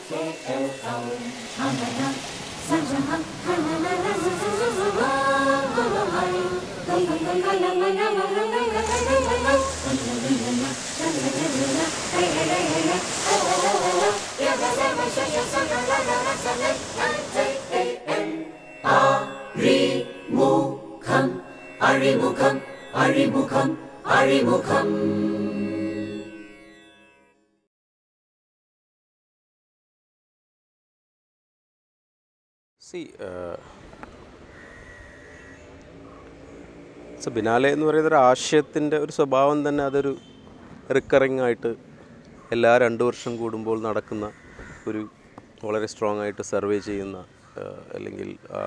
അഴിമുഖം അഴിമുഖം അഴിമുഖം അഴിമുഖം സി സോ ബിനാലെ എന്ന് പറയുന്ന ഒരു ആശയത്തിൻ്റെ ഒരു സ്വഭാവം തന്നെ അതൊരു റിക്കറിങ് ആയിട്ട് എല്ലാ രണ്ട് വർഷം കൂടുമ്പോൾ നടക്കുന്ന ഒരു വളരെ സ്ട്രോങ് ആയിട്ട് സർവേ ചെയ്യുന്ന ആ, അല്ലെങ്കിൽ ആ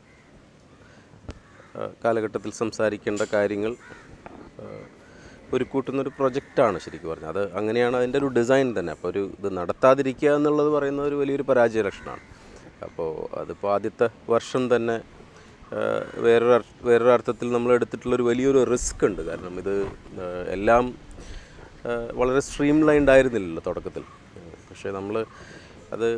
ആ, കാലഘട്ടത്തിൽ സംസാരിക്കേണ്ട കാര്യങ്ങൾ ആ, ഒരു കൂട്ടുന്നൊരു പ്രൊജക്റ്റാണ് ശരിക്കും പറഞ്ഞാൽ അത് അങ്ങനെയാണ് അതിൻ്റെ ഒരു ഡിസൈൻ തന്നെ അപ്പോൾ ഒരു ഇത് നടത്താതിരിക്കുക എന്നുള്ളത് പറയുന്ന ഒരു വലിയൊരു പരാജയ ലക്ഷണമാണ് അപ്പോൾ അതിപ്പോൾ ആദ്യത്തെ വർഷം തന്നെ ആ, വേറൊരു അർ- വേറൊരു അർത്ഥത്തിൽ നമ്മൾ എടുത്തിട്ടുള്ളൊരു വലിയൊരു റിസ്ക് ഉണ്ട് കാരണം ഇത് ആ, എല്ലാം ആ, വളരെ സ്ട്രീം ലൈൻഡ് ആയിരുന്നില്ലല്ലോ തുടക്കത്തിൽ പക്ഷേ നമ്മൾ അത്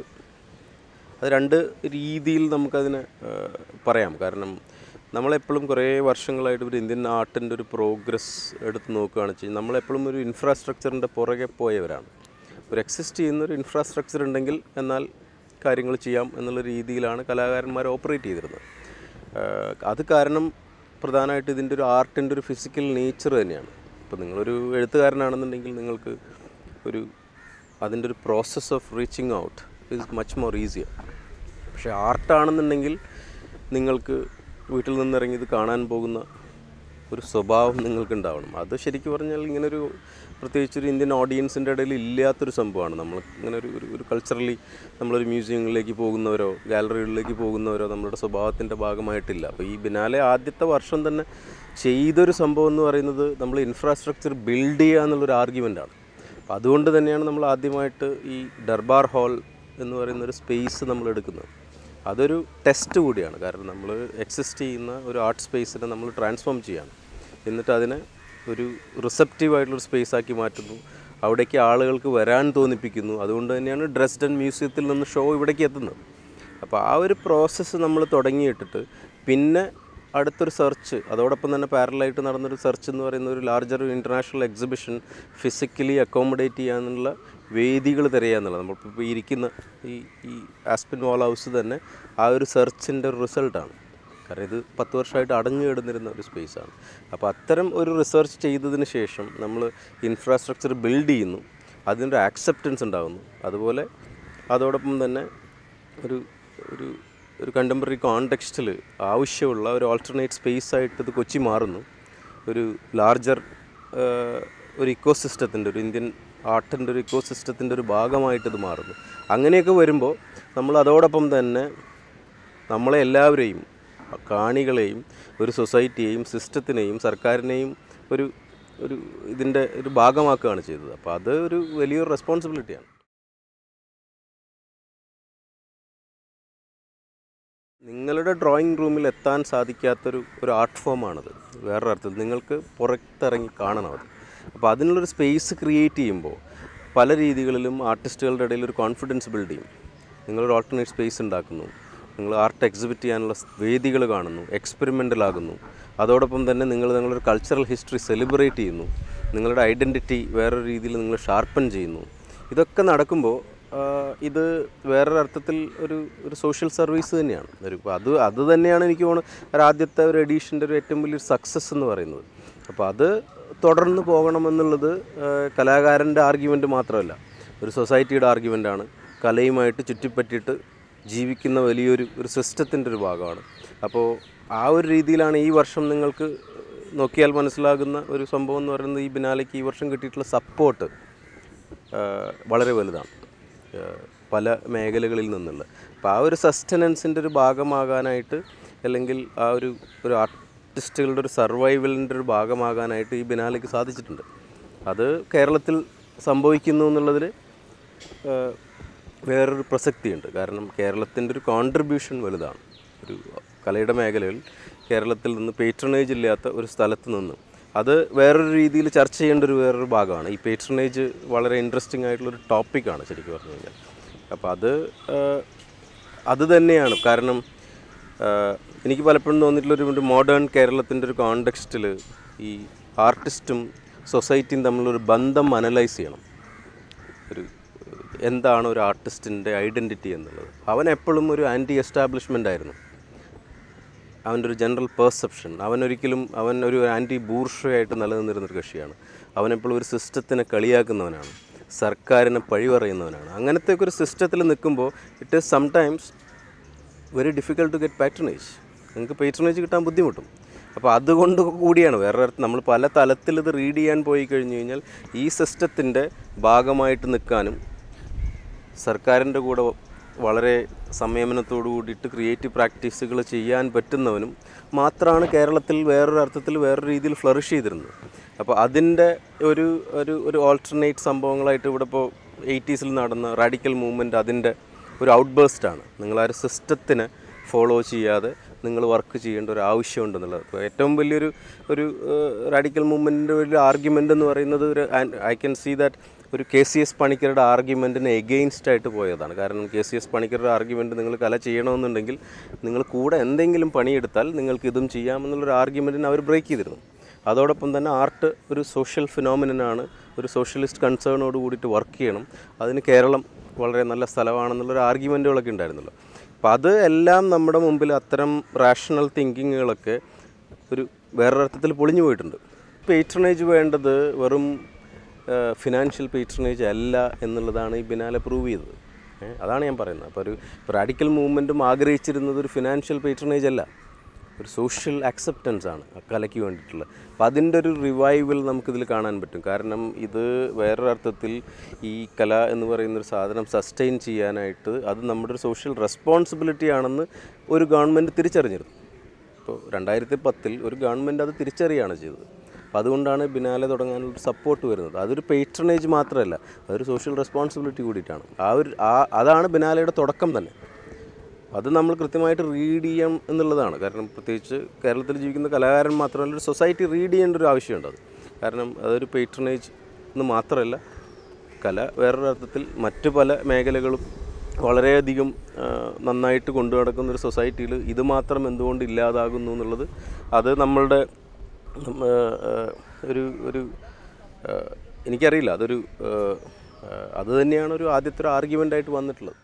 അത് രണ്ട് രീതിയിൽ നമുക്കതിനെ ആ, പറയാം കാരണം നമ്മളെപ്പോഴും കുറേ വർഷങ്ങളായിട്ട് ഒരു ഇന്ത്യൻ ആർട്ടിൻ്റെ ഒരു പ്രോഗ്രസ് എടുത്ത് നോക്കുകയാണ് ചെയ്യുന്നത് നമ്മളെപ്പോഴും ഒരു ഇൻഫ്രാസ്ട്രക്ചറിൻ്റെ പുറകെ പോയവരാണ് ഒരു എക്സിസ്റ്റ് ചെയ്യുന്ന ഒരു ഇൻഫ്രാസ്ട്രക്ചർ ഉണ്ടെങ്കിൽ എന്നാൽ കാര്യങ്ങൾ ചെയ്യാം എന്നുള്ള രീതിയിലാണ് കലാകാരന്മാർ ഓപ്പറേറ്റ് ചെയ്തിരുന്നത് ആ, അത് കാരണം പ്രധാനമായിട്ട് ഇതിൻ്റെ ഒരു ആർട്ടിൻ്റെ ഒരു ഫിസിക്കൽ നേച്ചർ തന്നെയാണ് ഇപ്പോൾ നിങ്ങളൊരു എഴുത്തുകാരനാണെന്നുണ്ടെങ്കിൽ നിങ്ങൾക്ക് ഒരു അതിൻ്റെ ഒരു process of reaching out is much more easier പക്ഷേ ആർട്ടാണെന്നുണ്ടെങ്കിൽ നിങ്ങൾക്ക് വീട്ടിൽ നിന്നിറങ്ങി ഇത് കാണാൻ പോകുന്ന ഒരു സ്വഭാവം നിങ്ങൾക്ക് ഉണ്ടാവണം അത് ശരിക്കും പറഞ്ഞാൽ ഇങ്ങനൊരു പ്രത്യേകിച്ച് ഒരു ഇന്ത്യൻ ഓഡിയൻസിൻ്റെ ഇടയിൽ ഇല്ലാത്തൊരു സംഭവമാണ് നമ്മൾ ഇങ്ങനെ ഒരു ഒരു- ഒരു കൾച്ചറലി നമ്മളൊരു മ്യൂസിയങ്ങളിലേക്ക് പോകുന്നവരോ ഗാലറികളിലേക്ക് പോകുന്നവരോ നമ്മുടെ സ്വഭാവത്തിൻ്റെ ഭാഗമായിട്ടില്ല അപ്പോൾ ഈ ബിനാലെ ആദ്യത്തെ വർഷം തന്നെ ചെയ്തൊരു സംഭവം എന്ന് പറയുന്നത് നമ്മൾ ഇൻഫ്രാസ്ട്രക്ചർ ബിൽഡ് ചെയ്യുക എന്നുള്ളൊരു ആർഗ്യുമെൻ്റാണ് അപ്പോൾ അതുകൊണ്ട് തന്നെയാണ് നമ്മൾ ആദ്യമായിട്ട് ഈ ദർബാർ ഹാൾ എന്ന് പറയുന്ന ഒരു സ്പേസ് നമ്മൾ എടുക്കുന്നത് അതൊരു ടെസ്റ്റ് കൂടിയാണ് കാരണം നമ്മൾ എക്സിസ്റ്റ് ചെയ്യുന്ന ഒരു ആർട്ട് സ്പേസിനെ നമ്മൾ ട്രാൻസ്ഫോം ചെയ്യാണ് എന്നിട്ട് അതിനെ ഒരു റിസപ്റ്റീവ് ആയിട്ടുള്ളൊരു സ്പേസ് ആക്കി മാറ്റുന്നു അവിടേക്ക് ആളുകൾക്ക് വരാൻ തോന്നിപ്പിക്കുന്നു അതുകൊണ്ട് തന്നെയാണ് ഡ്രസ്ഡൻ മ്യൂസിയത്തിൽ നിന്ന് ഷോ ഇവിടേക്ക് എത്തുന്നത് അപ്പോൾ ആ ഒരു പ്രോസസ്സ് നമ്മൾ തുടങ്ങിയിട്ടിട്ട് പിന്നെ അടുത്തൊരു സെർച്ച് അതോടൊപ്പം തന്നെ പാരലായിട്ട് നടന്നൊരു സെർച്ച് എന്ന് പറയുന്ന ഒരു larger international exhibition physically accommodate ചെയ്യാനുള്ള വേദികൾ തിരയുക എന്നുള്ളത് നമ്മളിപ്പോൾ ഈ ഇരിക്കുന്ന ഈ ഈ ആസ്പിൻ വാൾ ഹൗസ് തന്നെ ആ ഒരു സെർച്ചിൻ്റെ ഒരു റിസൾട്ടാണ് കാരണം ഇത് പത്ത് വർഷമായിട്ട് അടഞ്ഞു കിടന്നിരുന്ന ഒരു സ്പേസാണ് അപ്പോൾ അത്തരം ഒരു റിസർച്ച് ചെയ്തതിന് ശേഷം നമ്മൾ ഇൻഫ്രാസ്ട്രക്ചർ ബിൽഡ് ചെയ്യുന്നു അതിൻ്റെ ആക്സെപ്റ്റൻസ് ഉണ്ടാകുന്നു അതുപോലെ അതോടൊപ്പം തന്നെ ഒരു ഒരു ഒരു കണ്ടംപററി കോണ്ടെക്സ്റ്റിൽ ആവശ്യമുള്ള ഒരു ഓൾട്ടർനേറ്റ് സ്പേസ് ആയിട്ട് ഇത് കൊച്ചി മാറുന്നു ഒരു ലാർജർ ഒരു ഇക്കോസിസ്റ്റത്തിൻ്റെ ഒരു ഇന്ത്യൻ ആർട്ടിൻ്റെ ഒരു ഇക്കോസിസ്റ്റത്തിൻ്റെ ഒരു ഭാഗമായിട്ട് ഇത് മാറുന്നു അങ്ങനെയൊക്കെ വരുമ്പോൾ നമ്മൾ അതോടൊപ്പം തന്നെ നമ്മളെ എല്ലാവരെയും കാണികളെയും ഒരു സൊസൈറ്റിയെയും സിസ്റ്റത്തിനെയും സർക്കാരിനെയും ഒരു ഒരു ഇതിൻ്റെ ഒരു ഭാഗമാക്കുകയാണ് ചെയ്തത് അപ്പോൾ അത് ഒരു വലിയൊരു റെസ്പോൺസിബിലിറ്റിയാണ് നിങ്ങളുടെ ഡ്രോയിങ് റൂമിൽ എത്താൻ സാധിക്കാത്തൊരു ഒരു ആർട്ട് ഫോമാണത് വേറൊരു അർത്ഥത്തിൽ നിങ്ങൾക്ക് പുറത്തിറങ്ങി കാണണം അത് അപ്പോൾ അതിനുള്ളൊരു സ്പേസ് ക്രിയേറ്റ് ചെയ്യുമ്പോൾ പല രീതികളിലും ആർട്ടിസ്റ്റുകളുടെ ഇടയിൽ ഒരു കോൺഫിഡൻസ് ബിൽഡ് ചെയ്യും നിങ്ങളൊരു ഓൾട്ടർനേറ്റ് സ്പേസ് ഉണ്ടാക്കുന്നു നിങ്ങൾ ആർട്ട് എക്സിബിറ്റ് ചെയ്യാനുള്ള വേദികൾ കാണുന്നു എക്സ്പെരിമെൻ്റലാകുന്നു അതോടൊപ്പം തന്നെ നിങ്ങൾ നിങ്ങളൊരു കൾച്ചറൽ ഹിസ്റ്ററി സെലിബ്രേറ്റ് ചെയ്യുന്നു നിങ്ങളുടെ ഐഡൻറ്റിറ്റി വേറൊരു രീതിയിൽ നിങ്ങൾ ഷാർപ്പൻ ചെയ്യുന്നു ഇതൊക്കെ നടക്കുമ്പോൾ ആ, ഇത് വേറൊരു അർത്ഥത്തിൽ ഒരു ഒരു സോഷ്യൽ സർവീസ് തന്നെയാണ് ഒരു ഇപ്പം അത് അത് തന്നെയാണ് എനിക്ക് തോന്നുന്നത് ഒരു ആദ്യത്തെ ഒരു എഡീഷൻ്റെ ഒരു ഏറ്റവും വലിയൊരു സക്സസ് എന്ന് പറയുന്നത് അപ്പോൾ അത് തുടർന്ന് പോകണമെന്നുള്ളത് ആ, കലാകാരൻ്റെ ആർഗ്യുമെൻ്റ് മാത്രമല്ല ഒരു സൊസൈറ്റിയുടെ ആർഗ്യുമെൻ്റാണ് കലയുമായിട്ട് ചുറ്റിപ്പറ്റിയിട്ട് ജീവിക്കുന്ന വലിയൊരു ഒരു സിസ്റ്റത്തിൻ്റെ ഒരു ഭാഗമാണ് അപ്പോൾ ആ ഒരു രീതിയിലാണ് ഈ വർഷം നിങ്ങൾക്ക് നോക്കിയാൽ മനസ്സിലാകുന്ന ഒരു സംഭവം എന്ന് പറയുന്നത് ഈ ബിനാലയ്ക്ക് ഈ വർഷം കിട്ടിയിട്ടുള്ള സപ്പോർട്ട് വളരെ വലുതാണ് ആ, പല മേഖലകളിൽ നിന്നുള്ള അപ്പോൾ ആ ഒരു സസ്റ്റനൻസിൻ്റെ ഒരു ഭാഗമാകാനായിട്ട് അല്ലെങ്കിൽ ആ ഒരു ഒരു ആർട്ടിസ്റ്റുകളുടെ ഒരു സർവൈവലിൻ്റെ ഒരു ഭാഗമാകാനായിട്ട് ഈ ബിനാലയ്ക്ക് സാധിച്ചിട്ടുണ്ട് അത് കേരളത്തിൽ സംഭവിക്കുന്നു എന്നുള്ളതിൽ ആ, വേറൊരു പ്രസക്തിയുണ്ട് കാരണം കേരളത്തിൻ്റെ ഒരു കോൺട്രിബ്യൂഷൻ വലുതാണ് ഒരു കലയുടെ മേഖലയിൽ കേരളത്തിൽ നിന്ന് പേട്രണേജ് ഇല്ലാത്ത ഒരു സ്ഥലത്ത് നിന്ന് അത് വേറൊരു രീതിയിൽ ചർച്ച ചെയ്യേണ്ട ഒരു വേറൊരു ഭാഗമാണ് ഈ പേട്രണേജ് വളരെ ഇൻട്രസ്റ്റിംഗ് ആയിട്ടുള്ളൊരു ടോപ്പിക്കാണ് ശരിക്കും പറഞ്ഞു കഴിഞ്ഞാൽ അപ്പോൾ അത് ആ, അത് തന്നെയാണ് കാരണം ആ, എനിക്ക് പലപ്പോഴും തോന്നിയിട്ടുള്ളൊരു ഒരു മോഡേൺ കേരളത്തിൻ്റെ ഒരു കോണ്ടെക്സ്റ്റിൽ ഈ ആർട്ടിസ്റ്റും സൊസൈറ്റിയും തമ്മിലൊരു ബന്ധം അനലൈസ് ചെയ്യണം ഒരു എന്താണ് ഒരു ആർട്ടിസ്റ്റിൻ്റെ ഐഡൻറ്റിറ്റി എന്നുള്ളത് അവൻ എപ്പോഴും ഒരു ആൻറ്റി എസ്റ്റാബ്ലിഷ്മെൻ്റ് ആയിരുന്നു അവൻ്റെ ഒരു ജനറൽ പെർസെപ്ഷൻ അവൻ ഒരിക്കലും അവൻ ഒരു ആൻറ്റി ബൂർഷയായിട്ട് നിലനിന്നിരുന്നൊരു കക്ഷിയാണ് അവനെപ്പോഴും ഒരു സിസ്റ്റത്തിനെ കളിയാക്കുന്നവനാണ് സർക്കാരിനെ പഴി പറയുന്നവനാണ് അങ്ങനത്തെ ഒക്കെ ഒരു സിസ്റ്റത്തിൽ നിൽക്കുമ്പോൾ it is sometimes very difficult to get patronage നിങ്ങൾക്ക് പേറ്റർനേജ് കിട്ടാൻ ബുദ്ധിമുട്ടും അപ്പോൾ അതുകൊണ്ട് കൂടിയാണ് വേറെ അർത്ഥം നമ്മൾ പല തലത്തിൽ ഇത് റീഡ് ചെയ്യാൻ പോയി കഴിഞ്ഞു കഴിഞ്ഞാൽ ഈ സിസ്റ്റത്തിൻ്റെ ഭാഗമായിട്ട് നിൽക്കാനും സർക്കാരിൻ്റെ കൂടെ വളരെ സംയമനത്തോടു കൂടിയിട്ട് ക്രിയേറ്റീവ് പ്രാക്ടീസുകൾ ചെയ്യാൻ പറ്റുന്നവനും മാത്രമാണ് കേരളത്തിൽ വേറൊരു അർത്ഥത്തിൽ വേറൊരു രീതിയിൽ ഫ്ലറിഷ് ചെയ്തിരുന്നത് അപ്പോൾ അതിൻ്റെ ഒരു ഒരു ഒരു ഓൾട്ടർനേറ്റ് സംഭവങ്ങളായിട്ട് ഇവിടെ ഇപ്പോൾ എയ്റ്റീസിൽ നടന്ന റാഡിക്കൽ മൂവ്മെൻറ്റ് അതിൻ്റെ ഒരു ഔട്ട്ബേസ്റ്റാണ് നിങ്ങൾ ആ ഒരു സിസ്റ്റത്തിനെ ഫോളോ ചെയ്യാതെ നിങ്ങൾ വർക്ക് ചെയ്യേണ്ട ഒരു ആവശ്യമുണ്ടെന്നുള്ളത് ഇപ്പോൾ ഏറ്റവും വലിയൊരു ഒരു റാഡിക്കൽ മൂവ്മെൻറ്റിൻ്റെ ഒരു ആർഗ്യുമെൻ്റ് എന്ന് പറയുന്നത് ഒരു ഐ ക്യാൻ സീ ദാറ്റ് ഒരു കെ സി എസ് പണിക്കരുടെ ആർഗ്യുമെൻറ്റിന് എഗെയിൻസ്റ്റ് ആയിട്ട് പോയതാണ് കാരണം കെ സി എസ് പണിക്കരുടെ ആർഗ്യുമെൻറ്റ് നിങ്ങൾ കല ചെയ്യണമെന്നുണ്ടെങ്കിൽ നിങ്ങൾ കൂടെ എന്തെങ്കിലും പണിയെടുത്താൽ നിങ്ങൾക്ക് ഇതും ചെയ്യാമെന്നുള്ളൊരു ആർഗ്യുമെൻറ്റിന് അവർ ബ്രേക്ക് ചെയ്തിരുന്നു അതോടൊപ്പം തന്നെ ആർട്ട് ഒരു സോഷ്യൽ ഫിനോമിനാണ് ഒരു സോഷ്യലിസ്റ്റ് കൺസേണോട് കൂടിയിട്ട് വർക്ക് ചെയ്യണം അതിന് കേരളം വളരെ നല്ല സ്ഥലമാണെന്നുള്ളൊരു ആർഗ്യുമെൻറ്റുകളൊക്കെ ഉണ്ടായിരുന്നല്ലോ അപ്പോൾ അത് എല്ലാം നമ്മുടെ മുമ്പിൽ അത്തരം റാഷണൽ തിങ്കിങ്ങുകളൊക്കെ ഒരു വേറൊരർത്ഥത്തിൽ പൊളിഞ്ഞു പോയിട്ടുണ്ട് പേട്രണേജ് വേണ്ടത് വെറും ഫിനാൻഷ്യൽ പേട്രണേജ് അല്ല എന്നുള്ളതാണ് ഈ ബിനാലെ പ്രൂവ് ചെയ്തത് ഏ, അതാണ് ഞാൻ പറയുന്നത് അപ്പോൾ ഒരു റാഡിക്കൽ മൂവ്മെൻറ്റും ആഗ്രഹിച്ചിരുന്നത് ഒരു ഫിനാൻഷ്യൽ പേട്രണേജ് അല്ല ഒരു സോഷ്യൽ അക്സെപ്റ്റൻസ് ആണ് ആ കലയ്ക്ക് വേണ്ടിയിട്ടുള്ളത് അപ്പം അതിൻ്റെ ഒരു റിവൈവൽ നമുക്കിതിൽ കാണാൻ പറ്റും കാരണം ഇത് വേറൊരർത്ഥത്തിൽ ഈ കല എന്ന് പറയുന്ന ഒരു സാധനം സസ്റ്റെയിൻ ചെയ്യാനായിട്ട് അത് നമ്മുടെ ഒരു സോഷ്യൽ റെസ്പോൺസിബിലിറ്റി ആണെന്ന് ഒരു ഗവൺമെൻറ് തിരിച്ചറിഞ്ഞിരുന്നു ഇപ്പോൾ രണ്ടായിരത്തി പത്തിൽ ഒരു ഗവൺമെൻറ് അത് തിരിച്ചറിയാണ് ചെയ്തത് അപ്പോൾ അതുകൊണ്ടാണ് ബിനാലെ തുടങ്ങാനുള്ള സപ്പോർട്ട് വരുന്നത് അതൊരു പേട്രണേജ് മാത്രമല്ല അതൊരു സോഷ്യൽ റെസ്പോൺസിബിലിറ്റി കൂടിയിട്ടാണ് ആ ഒരു ആ അതാണ് ബിനാലയുടെ തുടക്കം തന്നെ അത് നമ്മൾ കൃത്യമായിട്ട് റീഡ് ചെയ്യാം എന്നുള്ളതാണ് കാരണം പ്രത്യേകിച്ച് കേരളത്തിൽ ജീവിക്കുന്ന കലാകാരൻ മാത്രമല്ല ഒരു സൊസൈറ്റി റീഡ് ചെയ്യേണ്ട ഒരു ആവശ്യമുണ്ട് അത് കാരണം അതൊരു പേട്രണേജ് എന്ന് മാത്രമല്ല കല വേറൊരു അർത്ഥത്തിൽ മറ്റു പല മേഖലകളും വളരെയധികം ആ, നന്നായിട്ട് കൊണ്ടു നടക്കുന്ന ഒരു സൊസൈറ്റിയിൽ ഇത് മാത്രം എന്തുകൊണ്ട് ഇല്ലാതാകുന്നു എന്നുള്ളത് അത് നമ്മളുടെ ഉം, ആ, ആ, ഒരു ഒരു ആ, എനിക്കറിയില്ല അതൊരു ആ, ആ, അത് തന്നെയാണ് ഒരു ആദ്യത്തെ ഒരു ആർഗ്യുമെൻ്റായിട്ട് വന്നിട്ടുള്ളത്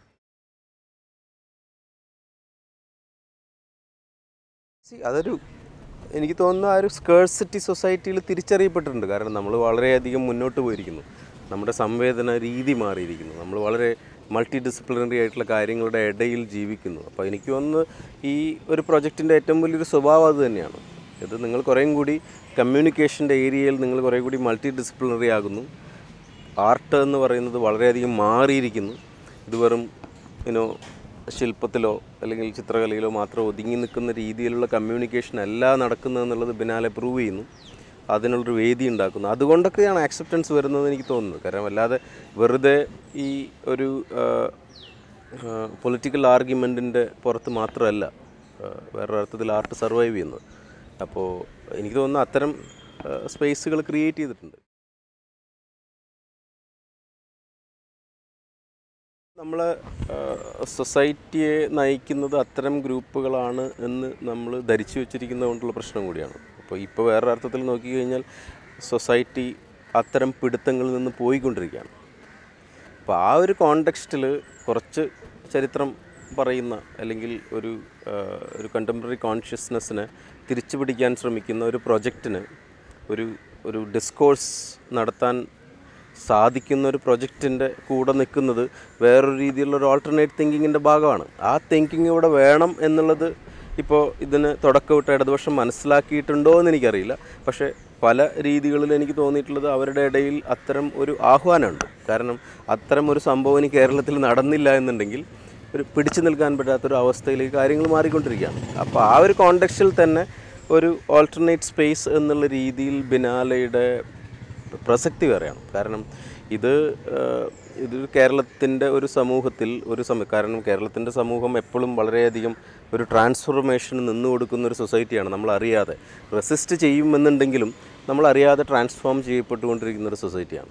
See, അതൊരു എനിക്ക് തോന്നുന്നു ആ ഒരു സ്കേഴ്സിറ്റി സൊസൈറ്റിയിൽ തിരിച്ചറിയപ്പെട്ടിട്ടുണ്ട് കാരണം നമ്മൾ വളരെയധികം മുന്നോട്ട് പോയിരിക്കുന്നു നമ്മുടെ സംവേദന രീതി മാറിയിരിക്കുന്നു നമ്മൾ വളരെ മൾട്ടി ഡിസിപ്ലിനറി ആയിട്ടുള്ള കാര്യങ്ങളുടെ ഇടയിൽ ജീവിക്കുന്നു അപ്പോൾ എനിക്ക് തോന്നുന്നു ഈ ഒരു പ്രൊജക്റ്റിൻ്റെ ഏറ്റവും വലിയൊരു സ്വഭാവം അത് തന്നെയാണ് ഇത് നിങ്ങൾ കുറേയും കൂടി കമ്മ്യൂണിക്കേഷൻ്റെ ഏരിയയിൽ നിങ്ങൾ കുറേ കൂടി മൾട്ടി ഡിസിപ്ലിനറി ആകുന്നു ആർട്ട് എന്ന് പറയുന്നത് വളരെയധികം മാറിയിരിക്കുന്നു ഇത് വെറും യുനോ ശില്പത്തിലോ അല്ലെങ്കിൽ ചിത്രകലയിലോ മാത്രം ഒതുങ്ങി നിൽക്കുന്ന രീതിയിലുള്ള കമ്മ്യൂണിക്കേഷൻ അല്ല നടക്കുന്നതെന്നുള്ളത് ബിനാലെ പ്രൂവ് ചെയ്യുന്നു അതിനുള്ളൊരു വേദി ഉണ്ടാക്കുന്നു അതുകൊണ്ടൊക്കെയാണ് ആക്സെപ്റ്റൻസ് വരുന്നതെന്ന് എനിക്ക് തോന്നുന്നത് കാരണം അല്ലാതെ വെറുതെ ഈ ഒരു പൊളിറ്റിക്കൽ ആർഗ്യുമെൻറ്റിൻ്റെ പുറത്ത് മാത്രമല്ല ആ, വേറൊരു അർത്ഥത്തിൽ ആർട്ട് സർവൈവ് ചെയ്യുന്നത് അപ്പോൾ എനിക്ക് തോന്നുന്നു അത്തരം സ്പേസുകൾ ക്രിയേറ്റ് ചെയ്തിട്ടുണ്ട് നമ്മൾ സൊസൈറ്റിയെ നയിക്കുന്നത് അത്തരം ഗ്രൂപ്പുകളാണ് എന്ന് നമ്മൾ ധരിച്ചു വെച്ചിരിക്കുന്നത് കൊണ്ടുള്ള പ്രശ്നം കൂടിയാണ് അപ്പോൾ ഇപ്പോൾ വേറെ അർത്ഥത്തിൽ നോക്കിക്കഴിഞ്ഞാൽ സൊസൈറ്റി അത്തരം പിടുത്തങ്ങളിൽ നിന്ന് പോയിക്കൊണ്ടിരിക്കുകയാണ് അപ്പോൾ ആ ഒരു കോണ്ടെക്സ്റ്റിൽ കുറച്ച് ചരിത്രം പറയുന്ന അല്ലെങ്കിൽ ഒരു ആ, ഒരു കണ്ടംപററി കോൺഷ്യസ്നെസ്സിനെ തിരിച്ചു പിടിക്കാൻ ശ്രമിക്കുന്ന ഒരു പ്രൊജക്റ്റിന് ഒരു ഒരു ഡിസ്കോഴ്സ് നടത്താൻ സാധിക്കുന്ന ഒരു പ്രൊജക്റ്റിൻ്റെ കൂടെ നിൽക്കുന്നത് വേറൊരു രീതിയിലുള്ള ഒരു ഓൾട്ടർനേറ്റ് തിങ്കിങ്ങിൻ്റെ ഭാഗമാണ് ആ തിങ്കിങ് ഇവിടെ വേണം എന്നുള്ളത് ഇപ്പോൾ ഇതിന് തുടക്കമിട്ട് ഇടതുപക്ഷം മനസ്സിലാക്കിയിട്ടുണ്ടോ എന്ന് എനിക്കറിയില്ല പക്ഷേ പല രീതികളിൽ എനിക്ക് തോന്നിയിട്ടുള്ളത് അവരുടെ ഇടയിൽ അത്തരം ഒരു ആഹ്വാനമുണ്ട് കാരണം അത്തരം ഒരു സംഭവം ഇനി കേരളത്തിൽ നടന്നില്ല എന്നുണ്ടെങ്കിൽ ഒരു പിടിച്ചു നിൽക്കാൻ പറ്റാത്തൊരു അവസ്ഥയിലേക്ക് കാര്യങ്ങൾ മാറിക്കൊണ്ടിരിക്കുകയാണ് അപ്പോൾ ആ ഒരു കോണ്ടെക്സ്റ്റിൽ തന്നെ ഒരു ഓൾട്ടർനേറ്റ് സ്പേസ് എന്നുള്ള രീതിയിൽ ബിനാലയുടെ പ്രസക്തി വേറെയാണ് കാരണം ഇത് ആഹ്, ഇതൊരു കേരളത്തിൻ്റെ ഒരു സമൂഹത്തിൽ ഒരു സമ കാരണം കേരളത്തിൻ്റെ സമൂഹം എപ്പോഴും വളരെയധികം ഒരു ട്രാൻസ്ഫോർമേഷന് നിന്ന് കൊടുക്കുന്ന ഒരു സൊസൈറ്റിയാണ് നമ്മൾ അറിയാതെ റെസിസ്റ്റ് ചെയ്യുമെന്നുണ്ടെങ്കിലും നമ്മൾ അറിയാതെ ട്രാൻസ്ഫോം ചെയ്യപ്പെട്ടുകൊണ്ടിരിക്കുന്ന ഒരു സൊസൈറ്റിയാണ്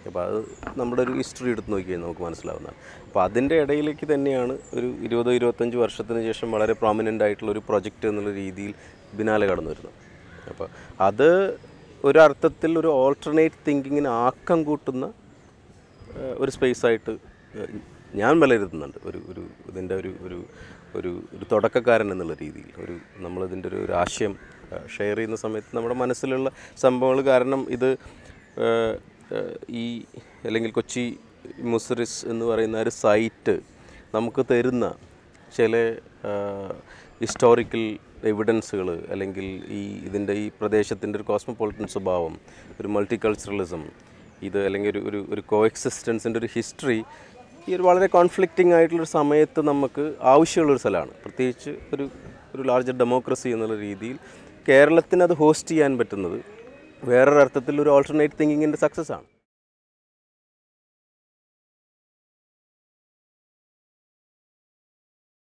അപ്പോൾ അത് നമ്മുടെ ഒരു ഹിസ്റ്ററി എടുത്ത് നോക്കിയാൽ നമുക്ക് മനസ്സിലാവുന്നതാണ് അപ്പോൾ അതിൻ്റെ ഇടയിലേക്ക് തന്നെയാണ് ഒരു ഇരുപതോ ഇരുപത്തഞ്ച് വർഷത്തിന് ശേഷം വളരെ പ്രോമിനൻ്റ് ആയിട്ടുള്ള ഒരു പ്രൊജക്റ്റ് എന്നുള്ള രീതിയിൽ ബിനാലെ കടന്നു വരുന്നത് അപ്പോൾ അത് ഒരർത്ഥത്തിൽ ഒരു ഓൾട്ടർനേറ്റ് തിങ്കിങ്ങിന് ആക്കം കൂട്ടുന്ന ഏഹ്, ഒരു സ്പേസ് ആയിട്ട് ഏഹ്, ഞാൻ വിലയിരുത്തുന്നുണ്ട് ഒരു ഒരു ഇതിൻ്റെ ഒരു ഒരു ഒരു ഒരു തുടക്കക്കാരൻ എന്നുള്ള രീതിയിൽ ഒരു നമ്മളിതിൻ്റെ ഒരു ഒരു ആശയം ഷെയർ ചെയ്യുന്ന സമയത്ത് നമ്മുടെ മനസ്സിലുള്ള സംഭവങ്ങൾ കാരണം ഇത് ഏഹ്, ഏഹ്, ഈ അല്ലെങ്കിൽ കൊച്ചി മുസറിസ് എന്ന് പറയുന്ന ഒരു സൈറ്റ് നമുക്ക് തരുന്ന ചില ഹിസ്റ്റോറിക്കൽ എവിഡൻസുകൾ അല്ലെങ്കിൽ ഈ ഇതിൻ്റെ ഈ പ്രദേശത്തിൻ്റെ ഒരു കോസ്മോപൊളിറ്റൻ സ്വഭാവം ഒരു മൾട്ടി കൾച്ചറലിസം ഇത് അല്ലെങ്കിൽ ഒരു ഒരു ഒരു കോ എക്സിസ്റ്റൻസിൻ്റെ ഒരു ഹിസ്റ്ററി ഈ ഒരു വളരെ കോൺഫ്ലിക്റ്റിംഗ് ആയിട്ടുള്ളൊരു സമയത്ത് നമുക്ക് ആവശ്യമുള്ളൊരു സ്ഥലമാണ് പ്രത്യേകിച്ച് ഒരു ഒരു ലാർജർ ഡെമോക്രസി എന്നുള്ള രീതിയിൽ കേരളത്തിന് അത് ഹോസ്റ്റ് ചെയ്യാൻ പറ്റുന്നത് വേറൊരർത്ഥത്തിൽ ഒരു ഓൾട്ടർനേറ്റ് തിങ്കിങ്ങിൻ്റെ സക്സസ് ആണ്